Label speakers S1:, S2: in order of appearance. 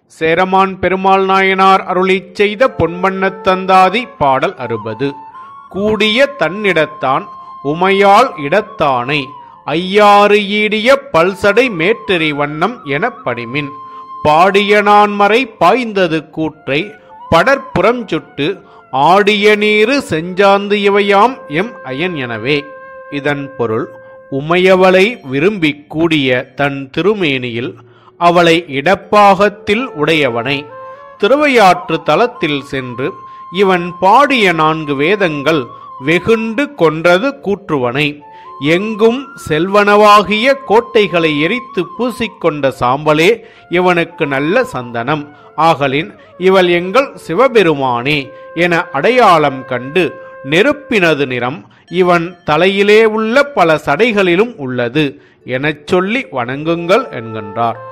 S1: சேரமான் பெருமாள் நாயனார் அருளிச் செய்த பொன்வண்ணத் தந்தாதி பாடல் அறுபது கூடிய தன்னிடத்தான் உமையாள் இடத்தானை ஐயாறு ஈடிய பல்சடை மேற்றெறி வண்ணம் எனப் படிமின் பாடிய நான்மறை பாய்ந்தது கூற்றை படற்புறம் சுட்டு ஆடிய நீரு செஞ்சாந்து இவையாம் எம் அயன் எனவே இதன் பொருள் உமையவளை விரும்பிக் கூடிய தன் திருமேனியில் அவளை இடப்பாகத்தில் உடையவனை திருவையாற்று தலத்தில் சென்று இவன் பாடிய நான்கு வேதங்கள் வெகுண்டு கொன்றது கூற்றுவனை எங்கும் செல்வனவாகிய கோட்டைகளை எரித்து பூசிக்கொண்ட சாம்பலே இவனுக்கு நல்ல சந்தனம் ஆகலின் இவள் எங்கள் சிவபெருமானே என அடையாளம் கண்டு நெருப்பினது நிறம் இவன் தலையிலே உள்ள பல சடைகளிலும் உள்ளது எனச் சொல்லி வணங்குங்கள் என்கின்றார்